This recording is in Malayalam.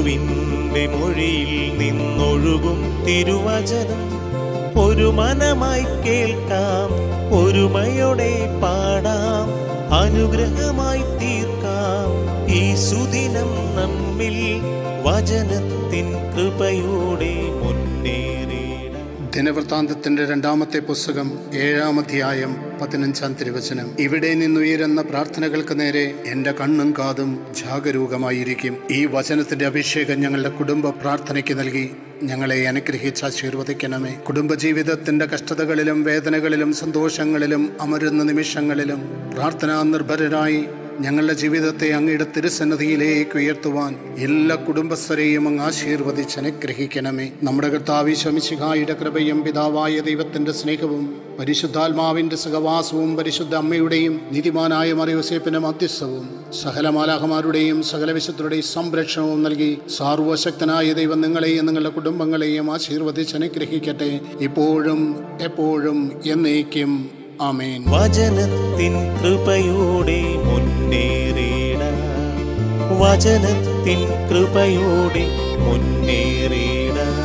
ഗുരുവിൻ്റെ മൊഴിയിൽ നിന്നൊഴുകും തിരുവചനം ഒരു മനമായി കേൾക്കാം ഒരുമയോടെ പാടാം അനുഗ്രഹമായി തീർക്കാം ഈ സുദിനം നമ്മിൽ വചനത്തിൻ കൃപയോടെ മുന്നേറിയിടാം ദിനവൃത്താന്തത്തിന്റെ രണ്ടാമത്തെ പുസ്തകം ഏഴാം അധ്യായം പതിനഞ്ചാം തിരുവചനം ഇവിടെ നിന്നുയരുന്ന പ്രാർത്ഥനകൾക്ക് നേരെ എന്റെ കണ്ണും കാതും ജാഗരൂകമായിരിക്കും ഈ വചനത്തിന്റെ അഭിഷേകം ഞങ്ങളുടെ കുടുംബ പ്രാർത്ഥനയ്ക്ക് നൽകി ഞങ്ങളെ അനുഗ്രഹിച്ച് ആശീർവദിക്കണമേ കുടുംബജീവിതത്തിന്റെ കഷ്ടതകളിലും വേദനകളിലും സന്തോഷങ്ങളിലും അമരുന്ന നിമിഷങ്ങളിലും പ്രാർത്ഥനാ നിർഭരരായി ഞങ്ങളുടെ ജീവിതത്തെ അങ്ങയുടെ തിരുസന്നിധിയിലേക്ക് ഉയർത്തുവാൻ എല്ലാ കുടുംബസ്ഥരെയും അങ്ങ് ആശീർവദിച്ച് അനുഗ്രഹിക്കണമേ നമ്മുടെ കർത്താവ് ശമിശിഹായുടെ കൃപയും പിതാവായ ദൈവത്തിന്റെ സ്നേഹവും പരിശുദ്ധാത്മാവിന്റെ സഹവാസവും പരിശുദ്ധ അമ്മയുടെയും നീതിമാനായ മറിയോസേപ്പിന്റെ മധ്യസ്ഥവും സകല മാലാഹമാരുടെയും സകല വിശുദ്ധരുടെയും സംരക്ഷണവും നൽകി സാർവശക്തനായ ദൈവം നിങ്ങളെയും നിങ്ങളുടെ കുടുംബങ്ങളെയും ആശീർവദിച്ച് അനുഗ്രഹിക്കട്ടെ ഇപ്പോഴും എപ്പോഴും എന്നേക്കും ആമേൻ വചനത്തിൻ കൃപയോടെ മുന്നേറിയിടാം വചനത്തിൻ കൃപയോടെ മുന്നേറിയിടാം